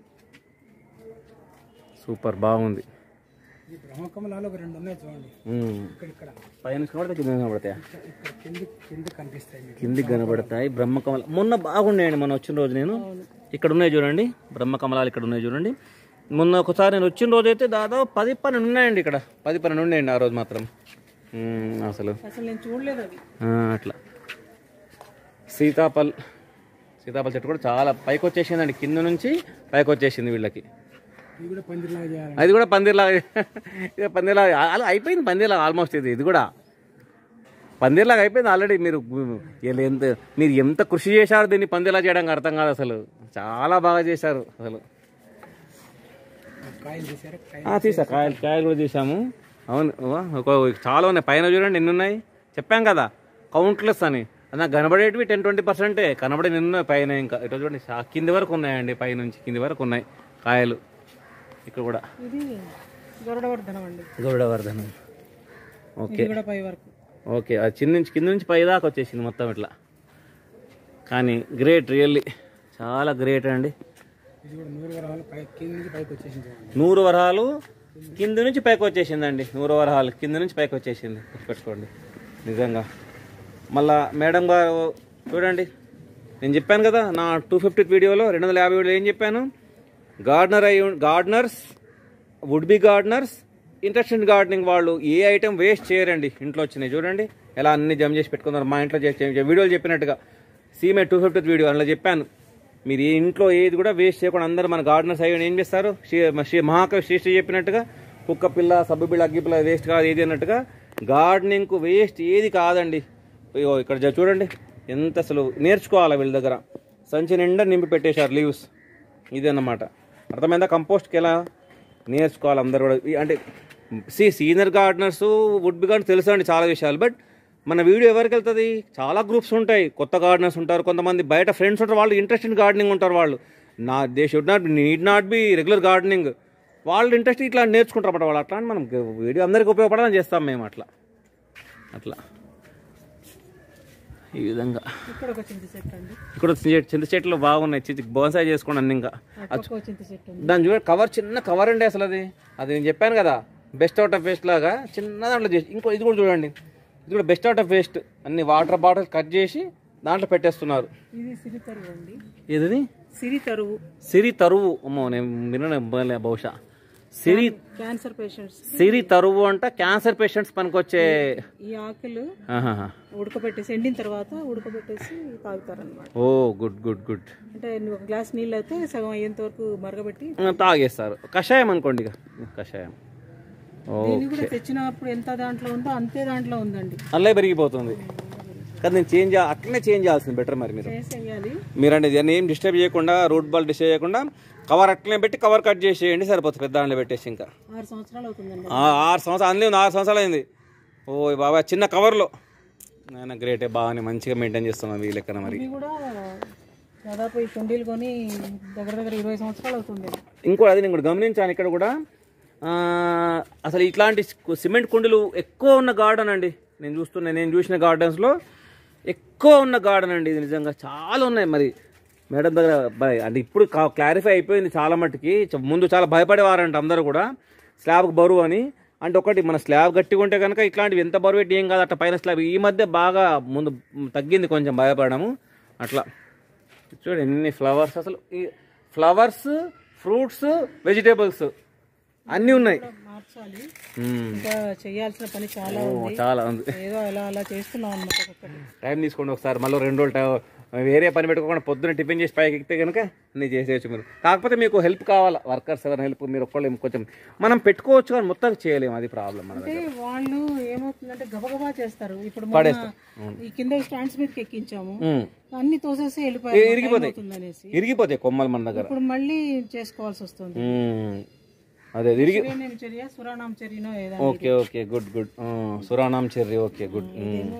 S1: సూపర్ బాగుంది
S3: ఈ బ్రహ్మకమలాలు ఒక రెండు ఉన్నాయి చూడండి
S1: మ్మ్.
S3: ఇక్కడ ఇక్కడ
S1: పైన కనబడతాయి కింద కనబడతాయి
S3: ఇక్కడ కింది కింది కనిపిస్తాయి మీకు
S1: కిందికి కనబడతాయి బ్రహ్మకమల మొన్న బాగున్నాయండి మొన్న వచ్చిన రోజు నేను ఇక్కడ ఉన్నాయి చూడండి బ్రహ్మకమలాలు ఇక్కడ ఉన్నాయి చూడండి మొన్న ఒకసారి నేను వచ్చిన రోజు అయితే దాదాపు పది పన్నెండు ఉన్నాయండి ఇక్కడ పది పన్నెండు ఉన్నాయండి ఆ రోజు మాత్రం మ్మ్, అసలు
S2: అసలు నేను చూడలేదు అవి
S1: ఆ, అట్లా సీతాఫల్ సీతాఫల్ చెట్టు కూడా చాలా పైకి వచ్చేసిందండి కింద నుంచి పైకి వచ్చేసింది వీళ్ళకి
S3: ఇది కూడా పందిరిలాగా చేయాలి
S1: అది కూడా పందిర్లాగా ఇది పందిర్లాగా అలా అయిపోయింది పందిర్లాగా ఆల్మోస్ట్ ఇది ఇది కూడా పందిర్లాగా అయిపోయింది ఆల్రెడీ మీరు గు- వీళ్ళు ఎంత మీరు ఎంత కృషి చేశారు దీన్ని పందిర్లా చేయడానికి అర్థం కాదు అసలు చాలా బాగా చేశారు అసలు
S3: కాయలు తీసారా కాయలు
S1: ఆ, తీసా కాయలు కాయలు కూడా తీసాము అవును వా, ఒక చాలా ఉన్నాయి పైన చూడండి ఎన్ని ఉన్నాయి చెప్పాం కదా కౌంట్లెస్ అని అది నాకు కనబడేటివి టెన్ ట్వంటీ పర్సెంటే కనబడే నిన్న ఉన్నాయి పైన ఇంకా ఇటు చూడండి చా- కింది వరకు ఉన్నాయండి పై నుంచి కింది వరకు ఉన్నాయి కాయలు ఇక్కడ కూడా
S2: ఇది గరుడవర్ధనం అండి
S1: గౌడవర్ధనం ఓకే
S2: ఇది కూడా పై వరకు
S1: ఓకే అది చిన్న నుంచి కింద నుంచి పై దాకా వచ్చేసింది మొత్తం ఇట్లా కానీ గ్రేట్ రియల్లీ చాలా గ్రేట్ అండి
S3: ఇది కూడా నూరు వరాలు పై కింద నుంచి పైకి వచ్చేసింది చూడండి
S1: నూరు వరహాలు కింద నుంచి పైకి వచ్చేసిందండి నూరు వరహాలు కింద నుంచి పైకి వచ్చేసింది గుర్తుపెట్టుకోండి నిజంగా మళ్ళా మేడం గారు చూడండి నేను చెప్పాను కదా నా టూ ఫిఫ్టీ వీడియోలో రెండు వందల యాభై వీడియోలో ఏం చెప్పాను గార్డనర్ అయి gardeners would be gardeners interested gardening వాళ్ళు ఏ ఐటెం వేస్ట్ చేయరండి ఇంట్లో వచ్చినాయి చూడండి ఎలా అన్ని జమ చేసి పెట్టుకున్నారు మా ఇంట్లో చేసే వీడియోలు చెప్పినట్టుగా సీమే టూ ఫిఫ్టీ వీడియో అందులో చెప్పాను మీరు ఏ ఇంట్లో ఏది కూడా వేస్ట్ చేయకుండా అందరూ మన గార్డెనర్స్ అయ్యి ఏం చేస్తారు శ్రీ శ్రీ మహాకవి శ్రీశ్రీ చెప్పినట్టుగా కుక్క పిల్ల సబ్బు పిల్ల అగ్గి పిల్ల వేస్ట్ కాదు ఏది అన్నట్టుగా గార్డెనింగ్కు వేస్ట్ ఏది కాదండి ఇగో ఇక్కడ జ- చూడండి ఎంత అసలు నేర్చుకోవాలి వీళ్ళ దగ్గర సంచి నిండా నింపి పెట్టేశారు లీవ్స్ ఇది అన్నమాట అర్థమైందా కంపోస్ట్కి ఎలా నేర్చుకోవాలి అందరు కూడా ఈ- అంటే సి senior gardeners would be garden తెలుసు అండి చాలా విషయాలు బట్ మన వీడియో ఎవరికి వెళ్తుంది చాలా గ్రూప్స్ ఉంటాయి కొత్త గార్డెనర్స్ ఉంటారు కొంతమంది బయట ఫ్రెండ్స్ ఉంటారు వాళ్ళు ఇంట్రెస్ట్ ఇన్ గార్డెనింగ్ ఉంటారు వాళ్ళు నా they should not need not be regular gardening వాళ్ళ ఇంట్రెస్ట్ ఇట్లా నేర్చుకుంటారు అన్నమాట వాళ్ళు అట్లా అని మనం వీడియో అందరికీ ఉపయోగపడాలని చేస్తాం మేము అట్లా అట్లా ఈ విధంగా
S2: ఇక్కడ ఒక చింత చెట్టు అండి
S1: ఇక్కడ చి- చింత చెట్లు బాగున్నాయి చిన్న బోన్సాయి చేసుకోండి అన్ని ఇంకా
S2: అటుపక్క ఒక చింత చెట్టు ఉంది
S1: దాని చూడ కవర్ చిన్న కవర్ అండి అసలు అది అది నేను చెప్పాను కదా బెస్ట్ అవుట్ ఆఫ్ వేస్ట్ లాగా చిన్న దాంట్లో చేసి ఇంకో ఇది కూడా చూడండి ఇది కూడా బెస్ట్ అవుట్ ఆఫ్ వేస్ట్ అన్ని వాటర్ బాటిల్ కట్ చేసి దాంట్లో పెట్టేస్తున్నారు
S2: ఇది సిరి తరువు అండి
S1: ఏది
S2: సిరి తరువు
S1: సిరి తరువు అమ్మో నేను వినలే బహుశా సిరి
S2: క్యాన్సర్ పేషెంట్స్
S1: సిరి తరువు అంట క్యాన్సర్ పేషెంట్స్ పనికొచ్చే
S2: ఈ ఆకులు
S1: ఆహాహా.
S2: ఉడకబెట్టేసి ఎండిన తర్వాత ఉడకబెట్టేసి తాగుతారనమాట
S1: ఓ గుడ్ గుడ్ గుడ్
S2: అంటే నువ్వు ఒక గ్లాస్ నీళ్ళు అయితే సగం అయ్యేంత వరకు మరగబెట్టి
S1: తాగేస్తారు కషాయం అనుకోండి ఇక కషాయం ఓ
S2: దీన్ని కూడా తెచ్చినప్పుడు ఎంత దాంట్లో ఉందో అంతే దాంట్లో ఉందండి
S1: అల్లే పెరిగిపోతుంది కానీ నేను చేంజ్ అట్లనే చేంజ్ చేయాల్సింది బెటర్ మరి మీరు
S2: చేసేయాలి
S1: మీరంటే దాన్ని ఏం డిస్టర్బ్ చేయకుండా రూట్ బాల్ డిస్టర్బ్ చేయకుండా కవర్ అట్లనే పెట్టి కవర్ కట్ చేసేయండి సరిపోతుంది పెద్ద దాంట్లో పెట్టేసి ఇంకా
S2: ఆరు సంవత్సరాలు అవుతుందండి
S1: ఆ, ఆరు సంవత్సరాలు అందులో ఉంది ఆరు సంవత్సరాలు అయింది ఓ బాబా చిన్న కవర్లో నేను గ్రేటే బాగానే మంచిగా మెయింటైన్ చేస్తున్నాను ఈ లెక్కన మరి
S2: ఇవి కూడా దాదాపు ఈ కుండీలు కొని దగ్గర దగ్గర ఇరవై సంవత్సరాలు అవుతుంది
S1: ఇంకో అది నేను కూడా గమనించాను ఇక్కడ కూడా ఆ, అసలు ఇట్లాంటి సిమెంట్ కుండీలు ఎక్కువ ఉన్న గార్డెన్ అండి నేను చూస్తున్నా నేను చూసిన గార్డెన్స్లో ఎక్కువ ఉన్న గార్డెన్ అండి ఇది నిజంగా చాలా ఉన్నాయి మరి మేడం దగ్గర బై అంటే ఇప్పుడు క్లారిఫై అయిపోయింది చాలా మట్టుకి చ- ముందు చాలా భయపడేవారంట అందరూ కూడా స్లాబ్కి బరువు అని అంటే ఒకటి మన స్లాబ్ గట్టిగా ఉంటే కనుక ఇట్లాంటివి ఎంత బరువు పెట్టి ఏం కాదు అట్లా పైన స్లాబ్ ఈ మధ్య బాగా ముందు తగ్గింది కొంచెం భయపడము అట్లా చూడండి ఎన్ని ఫ్లవర్స్ అసలు ఈ ఫ్లవర్స్ ఫ్రూట్స్ వెజిటేబుల్స్ అన్నీ ఉన్నాయి
S2: మార్చాలి
S1: మ్మ్.
S2: ఇంకా చేయాల్సిన పని చాలా
S1: ఓ,
S2: ఉంది
S1: చాలా ఉంది
S2: ఏదో అలా అలా చేస్తున్నాం అనమాట ఒక్కొక్కటి
S1: టైం తీసుకోండి ఒకసారి మళ్ళీ రెండు రోజులు టైం వేరే పని పెట్టుకోకుండా పొద్దున్న టిఫిన్ చేసి పైకి ఎక్కితే కనుక అన్నీ చేసేయచ్చు మీరు కాకపోతే మీకు హెల్ప్ కావాలి వర్కర్స్ ఎవరైనా హెల్ప్ మీరు ఒక్కళ్ళు కొంచెం మనం పెట్టుకోవచ్చు కానీ మొత్తం చేయలేము అది ప్రాబ్లం మన
S2: అంటే
S1: దగ్గర
S2: వాళ్ళు ఏమవుతుందంటే గబగబా చేస్తారు ఇప్పుడు మొన్న ఈ కింద స్టాండ్స్ మీదకి ఎక్కించాము
S1: మ్మ్.
S2: అన్ని తోసేసి వెళ్ళిపోయారు
S1: ఇరిగిపోతాయి.
S2: అవుతుందనేసి
S1: ఇరిగిపోతాయి కొమ్మలు మన దగ్గర
S2: ఇప్పుడు మళ్ళీ చేసుకోవాల్సి వస్తుంది
S1: మ్మ్. అదే అది ఇరిగి
S2: ఇవేనేం చర్య సురానాం చర్యనో ఏదో
S1: ఓకే ఓకే గుడ్ గుడ్ సురానాం చెర్రీ ఓకే గుడ్
S2: ఏమో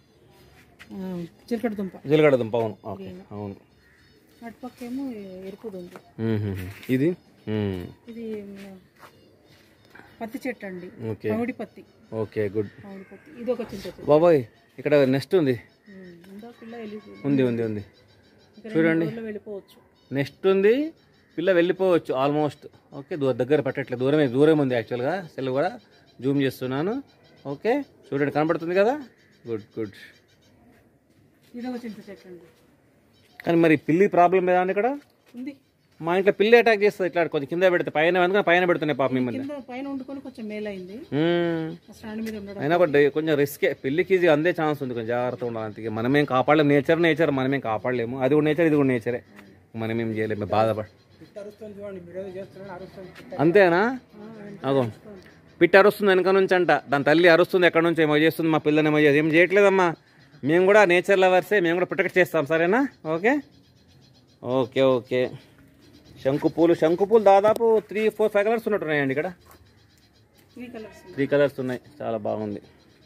S2: చిలకడ దుంప
S1: జీలగడ దుంప అవును ఓకే అవును
S2: అటుపక్కేమో ఎరుపుడు ఉంది
S1: మ్మ్. ఇది మ్మ్.
S2: ఇది మ్, పత్తి చెట్టు అండి
S1: ఓకే
S2: మామిడి పత్తి
S1: ఓకే గుడ్
S2: మామిడి పత్తి ఇది ఒక చింత చెట్టు
S1: బాబాయ్ ఇక్కడ నెక్స్ట్ ఉంది
S2: ఉమ్, ఇందా పిల్ల వెళ్ళిపోయింది
S1: ఉంది ఉంది ఉంది
S2: ఇంకా రెండు రోజుల్లో వెళ్ళిపోవచ్చు
S1: నెక్స్ట్ ఉంది పిల్ల వెళ్ళిపోవచ్చు ఆల్మోస్ట్ ఓకే దూ దగ్గర పట్టట్లేదు దూరమే దూరం ఉంది యాక్చువల్గా సెల్ కూడా జూమ్ చేస్తున్నాను ఓకే చూడండి కనబడుతుంది కదా గుడ్ గుడ్
S2: ఇది ఒక చింత చెట్టు అండి
S1: కానీ మరి పిల్లి ప్రాబ్లం లేదా అండి ఇక్కడ
S2: ఉంది
S1: మా ఇంట్లో పిల్లి అటాక్ చేస్తుంది ఇట్లా కొంచెం కింద పెడితే పైన అందుకని పైన పెడుతున్నాయి పాప మిమ్మల్ని
S2: కింద పైన వండుకొని కొంచెం మేలైంది
S1: మ్మ్.
S2: ఆ స్టాండ్ మీద ఉండడం
S1: అయినా కూడా డై- కొంచెం రిస్కే పిల్లికి ఇది అందే ఛాన్స్ ఉంది కొంచెం జాగ్రత్తగా ఉండాలి అంతే మనమేం కాపాడలేము నేచర్ నేచర్ మనమేం కాపాడలేము అది కూడా నేచర్ ఇది కూడా నేచరే మనమేం చేయలేము బాధపడ
S3: పిట్ట అరుస్తుంది చూడండి మీరు ఏదో చేస్తున్నారని అరుస్తుంది పిట్ట
S1: అంతేనా అగో పిట్ట అరుస్తుంది వెనక నుంచి అంట దాని తల్లి అరుస్తుంది ఎక్కడ నుంచి ఏమో చేస్తుంది మా పిల్లని ఏమో చేస్తుంది ఏం చేయట్లేదమ్మా మేము కూడా నేచర్ లవర్సే మేము కూడా ప్రొటెక్ట్ చేస్తాం సరేనా ఓకే ఓకే ఓకే శంకు పూలు శంకు పూలు దాదాపు త్రీ ఫోర్ ఫైవ్ కలర్స్ ఉన్నట్టున్నాయండి ఇక్కడ
S2: త్రీ కలర్స్
S1: త్రీ కలర్స్ ఉన్నాయి చాలా బాగుంది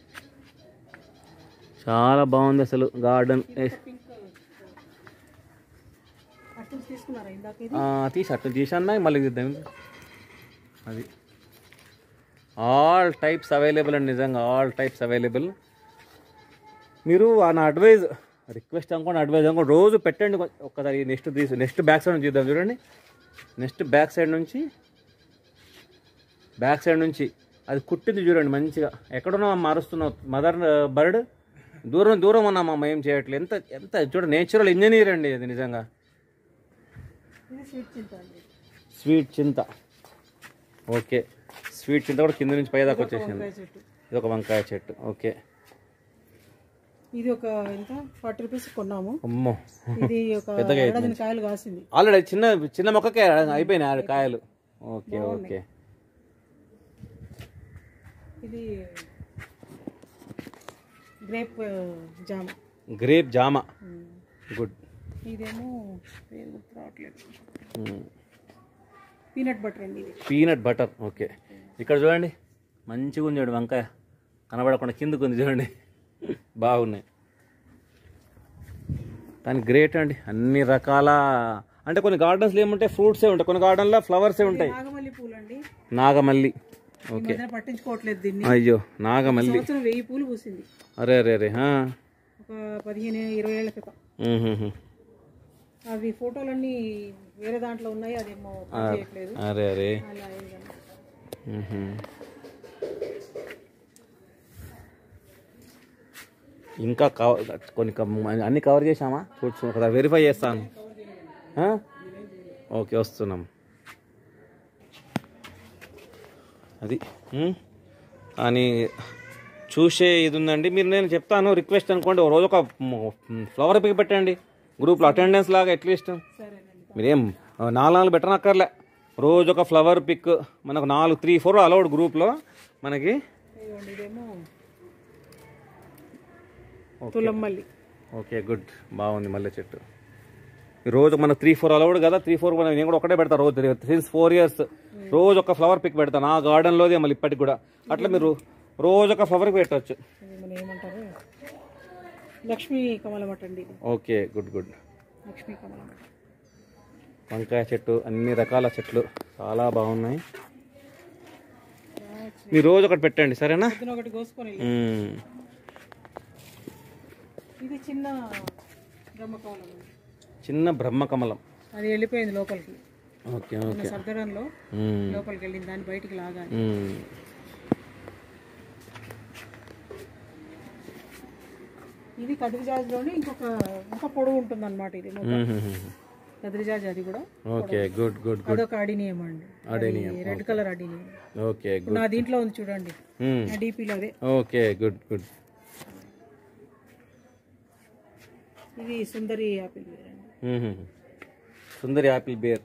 S1: చాలా బాగుంది అసలు గార్డెన్
S2: పింక్ అట్టలు తీసుకున్నారా ఇందాక ఇది
S1: తీసి అట్లా తీసాను మళ్ళీ తీద్దాం అది ఆల్ టైప్స్ అవైలబుల్ అండి నిజంగా ఆల్ టైప్స్ అవైలబుల్ మీరు ఆ నా అడ్వైజ్ రిక్వెస్ట్ అనుకోండి అడ్వైజ్ అనుకోండి రోజు పెట్టండి కొ- ఒక్కసారి నెక్స్ట్ తీసి నెక్స్ట్ బ్యాక్ సైడ్ నుంచి చూద్దాం చూడండి నెక్స్ట్ బ్యాక్ సైడ్ నుంచి బ్యాక్ సైడ్ నుంచి అది కుట్టింది చూడండి మంచిగా ఎక్కడున్నావు అమ్మ అరుస్తున్నావు మదర్ బర్డ్ దూరం దూరం ఉన్నామమ్మ ఏం చేయట్లేదు ఎంత ఎంత చూడండి నేచురల్ ఇంజనీర్ అండి అది నిజంగా
S2: ఇది స్వీట్ చింత అండి
S1: స్వీట్ చింత ఓకే స్వీట్ చింత కూడా కింద నుంచి పైదాకా వచ్చేసింది
S2: వంకాయ చెట్టు
S1: ఇది ఒక వంకాయ చెట్టు ఓకే
S2: ఇది ఒక ఎంత ఫార్టీ రూపీస్ కొన్నాము
S1: అమ్మో
S2: ఇది ఒక ఏడాది కాయలు కాసింది
S1: ఆల్రెడీ చిన్న చిన్న మొక్కకే అయిపోయినాయి ఆడ కాయలు ఓకే ఓకే
S2: ఇది గ్రేప్ జామ
S1: గ్రేప్ జామ గుడ్
S2: ఇదేమో పేరు గుర్తు రావట్లేదు పీనట్ బటర్ అండి ఇది
S1: పీనట్ బటర్ ఓకే ఇక్కడ చూడండి మంచిగా ఉంది చూడండి వంకాయ కనబడకుండా కిందకు ఉంది చూడండి బాగున్నాయి కానీ గ్రేట్ అండి అన్ని రకాల అంటే కొన్ని gardens లో ఏముంటాయి ఫ్రూట్సే ఉంటాయి కొన్ని గార్డెన్లో ఫ్లవర్సే ఉంటాయి
S2: నాగమల్లి పూలు అండి
S1: నాగమల్లి
S2: ఈ మధ్యన పట్టించుకోవట్లేదు దీన్ని
S1: అయ్యో నాగమల్లి
S2: సంవత్సరం వెయ్యి పూలు పూసింది
S1: అరే అరే అరే ఆ.
S2: ఒక పదిహేను ఇరవై ఏళ్ల క్రితం
S1: మ్మ్హ్మ్.
S2: అవి ఫోటోలన్నీ వేరే దాంట్లో ఉన్నాయి అదేమో పని చేయట్లేదు
S1: అరే అరే
S2: అలా అయిందన్నమాట.
S1: మ్మ్హ్మ్. ఇంకా కవ కొన్ని కమ్- అన్ని కవర్ చేసామా చూడు కదా వెరిఫై చేస్తాను ఆ? ఓకే వస్తున్నాం అది మ్మ్. అని చూసే ఇది ఉందండి మీరు నేను చెప్తాను రిక్వెస్ట్ అనుకోండి ఓ రోజు ఒక ఫ్లవర్ పిక్ పెట్టండి గ్రూప్లో అటెండెన్స్ లాగా అట్లీస్ట్
S2: సరేనండి
S1: మీరేం నాలుగు నాలుగు పెట్టనక్కర్లే రోజు ఒక ఫ్లవర్ పిక్ మనకు నాలుగు త్రీ ఫోర్ అలౌడ్ గ్రూప్లో మనకి
S2: ఇదిగోండి ఇదేమో తులం మల్లి
S1: ఓకే గుడ్ బాగుంది మల్లె చెట్టు ఈ రోజు మన త్రీ ఫోర్ అలౌడ్ కదా త్రీ ఫోర్ నేను కూడా ఒకటే పెడతా రోజు సిన్స్ ఫోర్ ఇయర్స్ రోజు ఒక ఫ్లవర్ పిక్ పెడతాను ఆ గార్డెన్లోదే మళ్ళీ ఇప్పటికి కూడా అట్లా మీరు రోజు ఒక ఫ్లవర్ పెట్టవచ్చు
S2: ఇది మన ఏమంటారు లక్ష్మీ కమలమట అండి ఇది
S1: ఓకే గుడ్ గుడ్
S2: లక్ష్మీ కమలమట
S1: వంకాయ చెట్టు అన్ని రకాల చెట్లు చాలా బాగున్నాయి మీరు రోజు ఒకటి పెట్టండి సరేనా
S2: పొద్దున ఒకటి కోసుకొని వెళ్ళి.
S1: మ్మ్.
S2: ఇది చిన్న బ్రహ్మకమలం అండి.
S1: చిన్న బ్రహ్మకమలం
S2: అది వెళ్ళిపోయింది లోపలికి
S1: ఓకే
S2: మన
S1: ఓకే
S2: సర్దడంలో
S1: మ్మ్.
S2: లోపలికి వెళ్ళింది దాన్ని బయటికి లాగాలి
S1: మ్మ్.
S2: ఇది కదిరిజాజ్లోనే ఇంకొక ఇంకా పొడవు ఉంటుంది అనమాట ఇది మొత్తం
S1: మ్మ్.
S2: కదిరిజాజ్ అది కూడా
S1: ఓకే గుడ్ గుడ్ గుడ్
S2: అదొక అడినియం అండి
S1: adenium
S2: red colour adenium
S1: okay
S2: ఇప్పుడు నా దీంట్లో ఉంది చూడండి
S1: మ్మ్.
S2: నా డీపీలో అదే
S1: ఓకే గుడ్ గుడ్
S2: ఇది సుందరి యాపిల్ వేర్ అండి
S1: మ్మ్. సుందరి యాపిల్ బేర్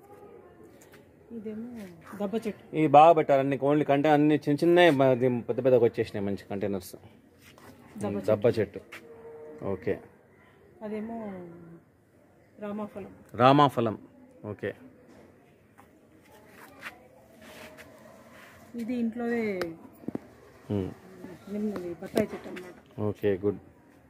S2: ఇదేమో దబ్బ చెట్టు
S1: ఇవి బాగా పెట్టారు అన్ని ఓన్లీ కంటే అన్ని చిన్న చిన్న పెద్ద పెద్దగా వచ్చేసినాయి మంచి కంటైనర్స్ దబ్బ చెట్టు ఓకే
S2: అదేమో రామాఫలం
S1: రామాఫలం ఓకే
S2: ఇది ఇంట్లోనే
S1: మ్మ్.
S2: నిమ్మది బత్తాయి చెట్టు అన్నమాట
S1: ఓకే గుడ్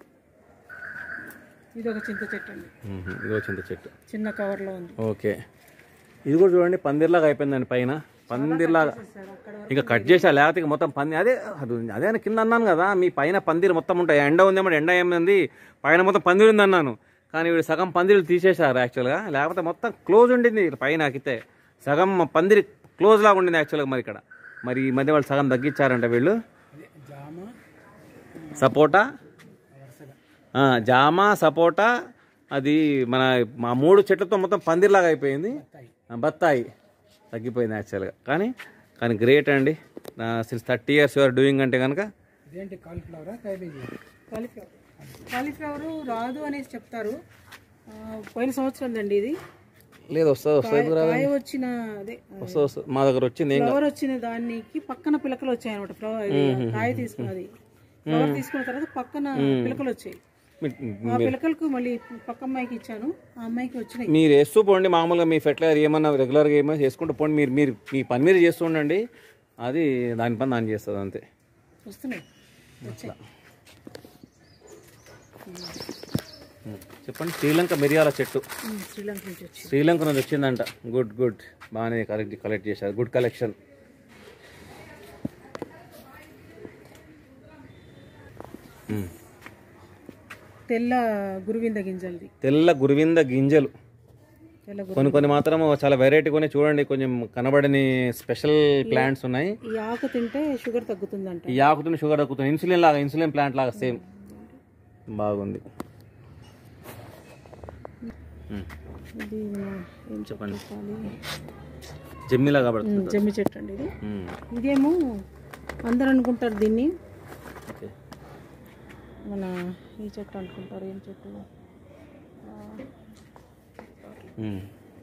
S2: ఇది ఒక చింత చెట్టు అండి
S1: మ్మ్. ఇదిగో చింత చెట్టు
S2: చిన్న కవర్లో ఉంది
S1: ఓకే ఇది కూడా చూడండి పందిర్లాగా అయిపోయిందండి పైన పందిర్లాగా
S2: సార్ అక్కడ వరకు
S1: ఇంకా కట్ చేసా లేకపోతే ఇక మొత్తం పంది అదే అది అదే అని కింద అన్నాను కదా మీ పైన పందిరు మొత్తం ఉంటాయి ఎండ ఉందేమో ఎండ ఏమైంది పైన మొత్తం పందిరి ఉంది అన్నాను కానీ వీడు సగం పందిరులు తీసేశారు యాక్చువల్గా లేకపోతే మొత్తం క్లోజ్ ఉండింది పైన ఆకితే సగం పందిరి క్లోజ్ లాగా ఉండింది యాక్చువల్గా మరి ఇక్కడ మరి ఈ మధ్య వాళ్ళు సగం తగ్గించారంట వీళ్ళు
S3: అదే జామ
S1: సపోటా ఆ, జామ సపోటా అది మన మా మూడు చెట్లతో మొత్తం పందిర్లాగా అయిపోయింది ఆ, బత్తాయి తగ్గిపోయింది యాక్చువల్గా కానీ కానీ గ్రేట్ అండి since thirty years you are doing అంటే కనుక
S3: ఇదేంటి కాలీఫ్లవరా క్యాబేజీ
S2: కాలీఫ్లవర్ కాలీఫ్లవర్ రాదు అనేసి చెప్తారు ఆ, పోయిన సంవత్సరం అండి ఇది
S1: లేదు వస్తుంది వస్తుంది
S2: కాయ వచ్చిన అదే
S1: వస్తుంది వస్తుంది మా దగ్గర వచ్చింది ఏం
S2: ఫ్లవర్ వచ్చిన దానికి పక్కన పిలకలు వచ్చాయి అనమాట ఫ్లవర్ ఇది కాయ తీసుకున్నది ఫ్లవర్ తీసుకున్న తర్వాత పక్కన పిలకలు వచ్చాయి
S1: మీ-
S2: ఆ పిలకలకు మళ్ళీ పక్క అమ్మాయికి ఇచ్చాను ఆ అమ్మాయికి వచ్చినాయి
S1: మీరు వేస్తూ పోండి మామూలుగా మీ ఫెర్టిలైజర్ ఏమన్నా రెగ్యులర్గా ఏమో చేసుకుంటూ పోండి మీరు మీరు మీ పని మీరు చేస్తూ ఉండండి అది దాని పని దాన్ని చేస్తుంది అంతే
S2: వస్తున్నాయి వచ్చాయి
S1: ఉం. చెప్పండి శ్రీలంక మిరియాల చెట్టు
S2: ఉమ్, శ్రీలంక నుంచి వచ్చి
S1: శ్రీలంక నుంచి వచ్చిందంట గుడ్ గుడ్ బాగానే కలెక్ట్ కలెక్ట్ చేశారు గుడ్ కలెక్షన్
S2: తెల్ల గురువింద గింజలది
S1: తెల్ల గురువింద గింజలు
S2: తెల్ల గురు
S1: కొన్ని కొన్ని మాత్రం చాలా వెరైటీ కొన్ని చూడండి కొంచెం కనబడని స్పెషల్ ప్లాంట్స్ ఉన్నాయి
S2: ఈ ఆకు తింటే షుగర్ తగ్గుతుందంట
S1: ఈ ఆకుతున్న షుగర్ తగ్గుతుంది ఇన్సులిన్ లాగా ఇన్సులిన్ ప్లాంట్ లాగా సేమ్ బాగుంది ఉం.
S2: ఇది ఏం
S1: చెప్పండి
S2: చెప్పాలి
S1: జమ్మిలాగా పడుతుంది
S2: ఉమ్, జమ్మి చెట్టు అండి ఇది
S1: ఉం.
S2: ఇదేమో అందరు అనుకుంటారు దీన్ని
S1: ఓకే.
S2: మన ఈ చెట్టు అనుకుంటారు ఏం చెట్టు ఆ,
S1: ఉం.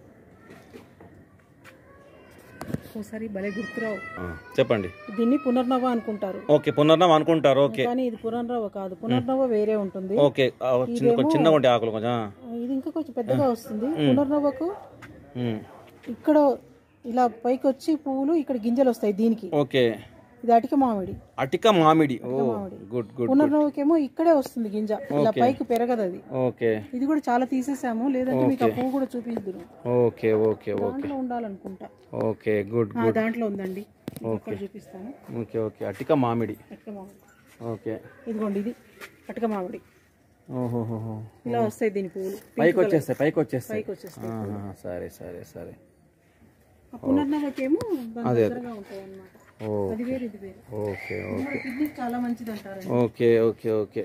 S2: ఒకసారి భలే గుర్తురావు
S1: ఆ, చెప్పండి
S2: దీన్ని పునర్నవ అనుకుంటారు
S1: ఓకే పునర్నం అనుకుంటారు ఓకే
S2: కానీ ఇది పునర్నవ కాదు పునర్నవ వేరే ఉంటుంది
S1: ఓకే ఆ, చిన్న కొంచెం చిన్నగా ఉంటాయి ఆకులు కొంచెం ఆ.
S2: ఇది ఇంకా కొంచెం పెద్దగా వస్తుంది పునర్నవకు
S1: ఉం.
S2: ఇక్కడ ఇలా పైకి వచ్చి పువ్వులు ఇక్కడ గింజలు వస్తాయి దీనికి
S1: ఓకే
S2: ఇది అటిక మామిడి
S1: అటిక మామిడి ఓ గుడ్ గుడ్
S2: పునర్నవకేమో ఇక్కడే వస్తుంది గింజ ఇలా పైకి పెరగదు అది
S1: ఓకే
S2: ఇది కూడా చాలా తీసేసాము లేదంటే మీకు ఆ పువ్వు కూడా చూపిద్దును
S1: ఓకే ఓకే ఓకే
S2: దాంట్లో ఉండాలనుకుంటా
S1: ఓకే గుడ్
S2: ఆ, దాంట్లో ఉందండి ఇక్కడ చూపిస్తాను
S1: ఓకే ఓకే అటిక మామిడి
S2: అటిక మామిడి
S1: ఓకే
S2: ఇదిగోండి ఇది అటిక మామిడి
S1: ఓహోహోహో
S2: ఇలా వస్తాయి దీని పువ్వులు
S1: పైకి వచ్చేస్తాయి పైకి వచ్చేస్తాయి
S2: పైకి వచ్చేస్తాయి
S1: ఆహా, సరే సరే సరే
S2: ఆ పునర్నవకేమో దాని దగ్గరగా ఉంటాయి అన్నమాట
S1: ఓ
S2: అది వేరు ఇది వేరు
S1: ఓకే ఓకే
S2: కిడ్నీ చాలా మంచిది అంటారు
S1: ఓకే ఓకే ఓకే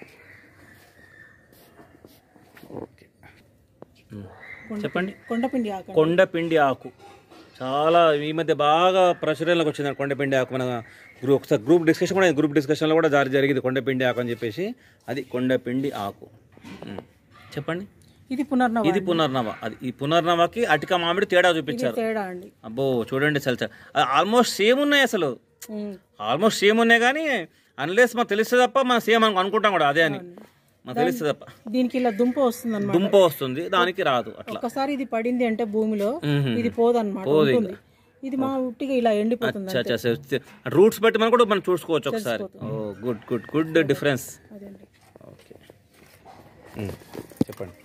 S1: ఓకే చెప్పండి
S2: కొండపిండి ఆక
S1: కొండపిండి ఆకు చాలా ఈ మధ్య బాగా ప్రచురణలోకి వచ్చింది కొండపిండి ఆకు మన గ్రూప్ ఒకసారి గ్రూప్ డిస్కషన్ కూడా గ్రూప్ డిస్కషన్లో కూడా జారి జరిగింది కొండపిండి ఆకు అని చెప్పేసి అది కొండపిండి ఆకు ఉమ్. చెప్పండి
S2: ఇది పునర్నవ
S1: ఇది పునర్నవ అది ఈ పునర్నవకి అటిక మామిడి తేడా చూపించారు
S2: తేడా అండి
S1: అబ్బో చూడండి అసలు ఆల్మోస్ట్ సేమ్ ఉన్నాయి అసలు
S2: ఉమ్.
S1: ఆల్మోస్ట్ సేమ్ ఉన్నాయి కానీ అన్లెస్ మనకు తెలిస్తే తప్ప మనం సేమ్ అనుకుంటాం కూడా అదే అని మనకు తెలిస్తే తప్ప
S2: దీనికి ఇలా దుంప వస్తుంది అనమాట
S1: దుంప వస్తుంది దానికి రాదు అట్లా
S2: ఒక్కసారి ఇది పడింది అంటే భూమిలో
S1: మ్మ్.
S2: ఇది పోదన్నమాట ఉంటుంది ఇది మా ఉట్టిగా ఇలా ఎండిపోతుంది
S1: అచ్చా అచ్చా రూట్స్ బట్టి మనం కూడా మనం చూసుకోవచ్చు ఒకసారి oh good good good difference
S2: అదేంటి
S1: ఓకే ఉమ్, చెప్పండి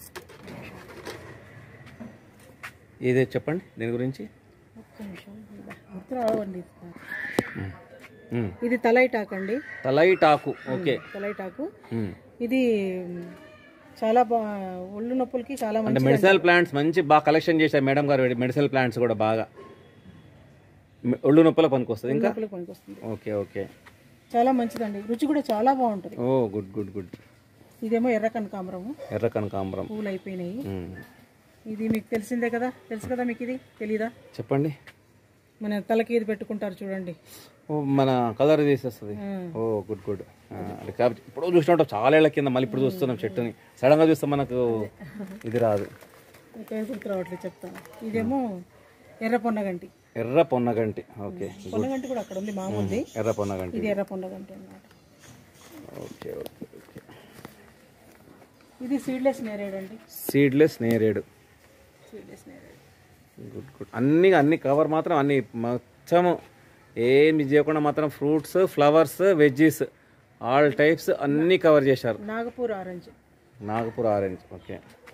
S1: ఇదే చెప్పండి దీని గురించి
S2: ఒక్క నిమిషం గుర్తు రావండి
S1: ఉమ్, ఉమ్.
S2: ఇది తలైటాకు అండి
S1: తలైటాకు ఓకే
S2: తలైటాకు
S1: ఉమ్.
S2: ఇది చాలా బా ఒళ్ళు నొప్పులకి చాలా
S1: అంటే
S2: మంచి
S1: మెడిసినల్ ప్లాంట్స్ మంచి బాగా కలెక్షన్ చేశారు మేడం గారు మెడిసినల్ ప్లాంట్స్ కూడా బాగా మె- ఒళ్ళు నొప్పుల పనికి వస్తుంది ఇంకా
S2: నొప్పులకు పనికొస్తుంది
S1: ఓకే ఓకే
S2: చాలా మంచిదండి రుచి కూడా చాలా బాగుంటుంది
S1: ఓ గుడ్ గుడ్ గుడ్
S2: ఇదేమో ఎర్ర కనకాంబరము
S1: ఎర్ర కనకాంబరం
S2: పువ్వులు అయిపోయినాయి
S1: ఉమ్.
S2: ఇది మీకు తెలిసిందే కదా తెలుసు కదా మీకు ఇది తెలీదా
S1: చెప్పండి
S2: మన తలకి ఇది పెట్టుకుంటారు చూడండి
S1: ఓ మన కలర్ తీసేస్తుంది
S2: ఆ.
S1: ఓ గుడ్ గుడ్ అది కాబట్టి ఇప్పుడు చూసినట్టు చాలా ఏళ్ళ కింద మళ్ళీ ఇప్పుడు చూస్తున్నాం చెట్టుని సడన్ గా చూస్తే మనకు ఇది రాదు
S2: పేరు గుర్తు రావట్లేదు చెప్తాను ఇదేమో ఎర్ర పొన్నగంటి
S1: ఎర్ర పొన్నగంటి ఓకే
S2: పొన్నగంటి కూడా అక్కడ ఉంది మామూలుది
S1: ఎర్ర పొన్నగంటి
S2: ఇది ఎర్ర పొన్నగంటి అన్నమాట
S1: ఓకే ఓకే ఓకే
S2: ఇది సీడ్లెస్ నేరేడు అండి
S1: సీడ్లెస్ నేరేడు
S2: సీడ్లెస్ నేరేడు
S1: గుడ్ గుడ్ అన్ని అన్ని కవర్ మాత్రం అన్ని మొత్తము ఏమి చేయకుండా మాత్రం fruits flowers veggies all types అన్నీ కవర్ చేశారు
S2: Nagpur orange
S1: Nagpur orange okay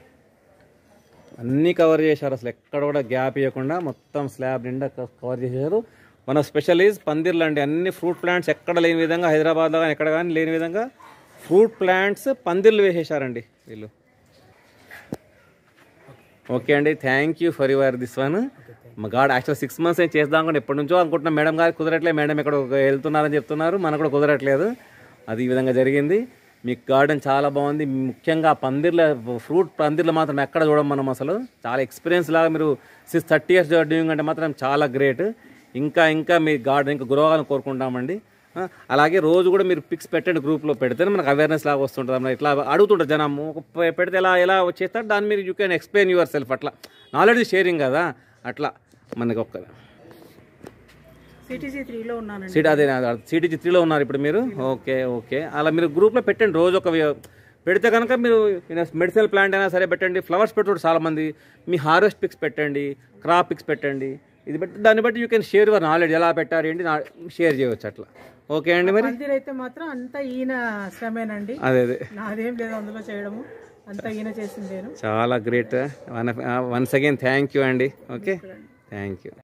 S1: అన్నీ కవర్ చేశారు అసలు ఎక్కడ కూడా గ్యాప్ ఇవ్వకుండా మొత్తం స్లాబ్ నిండా క- కవర్ చేశారు మన స్పెషల్ ఈజ్ పందిర్లు అండి అన్ని ఫ్రూట్ ప్లాంట్స్ ఎక్కడ లేని విధంగా హైదరాబాద్లో కానీ ఎక్కడ కానీ లేని విధంగా ఫ్రూట్ ప్లాంట్స్ పందిర్లు వేసేశారండి వీళ్ళు ఓకే అండి thank you for your this one మా గాడ్ యాక్చువల్ సిక్స్ మంత్స్ ఏం చేద్దాం కూడా ఎప్పటి నుంచో అనుకుంటున్నాం మేడం గారు కుదరట్లేదు మేడం ఎక్కడ వెళ్తున్నారని చెప్తున్నారు మనకు కూడా కుదరట్లేదు అది ఈ విధంగా జరిగింది మీ గార్డెన్ చాలా బాగుంది ముఖ్యంగా ఆ పందిర్ల ఫ్రూట్ పందిర్లు మాత్రం ఎక్కడ చూడం మనం అసలు చాలా ఎక్స్పీరియన్స్ లాగా మీరు సిక్స్ థర్టీ ఇయర్స్ డూయింగ్ అంటే మాత్రం చాలా గ్రేట్ ఇంకా ఇంకా మీ గార్డెన్ ఇంకా గ్రో అవ్వాలని కోరుకుంటామండి ఆ, అలాగే రోజు కూడా మీరు పిక్స్ పెట్టండి గ్రూప్లో పెడితే మనకు అవేర్నెస్ లాగా వస్తుంటుంది అన్నమాట ఇట్లా అడుగుతుంటారు జనం ఒక పె- పెడితే ఎలా ఎలా వచ్చేస్తారు దాన్ని మీరు you can explain yourself అట్లా నాలెడ్జ్ షేరింగ్ కదా అట్లా మనకి ఒక్క
S2: సిటీసీ త్రీలో ఉన్నానండి
S1: సీట్ అదే సిటీజీ త్రీలో ఉన్నారు ఇప్పుడు మీరు ఓకే ఓకే అలా మీరు గ్రూప్లో పెట్టండి రోజు ఒక వి- పెడితే కనుక మీరు మెడిసినల్ ప్లాంట్ అయినా సరే పెట్టండి ఫ్లవర్స్ పెట్టుకోండి చాలా మంది మీ హార్వెస్ట్ పిక్స్ పెట్టంండి క్రాప్ పిక్స్ పెట్టండి ఇది బట్టి దాన్ని బట్టి you can share your knowledge ఎలా పెట్టారు ఏంటి షేర్ చేయవచ్చు అట్లా ఓకే అండి మరి
S2: మందిర్ అయితే మాత్రం అంతా ఈయన శ్రమేనండి
S1: అదే అదే
S2: నాదేం లేదు అందులో చేయడము అంతా ఈయన చేసిందేను
S1: చాలా great one once again thank you అండి ఓకే థ్యాంక్ యూ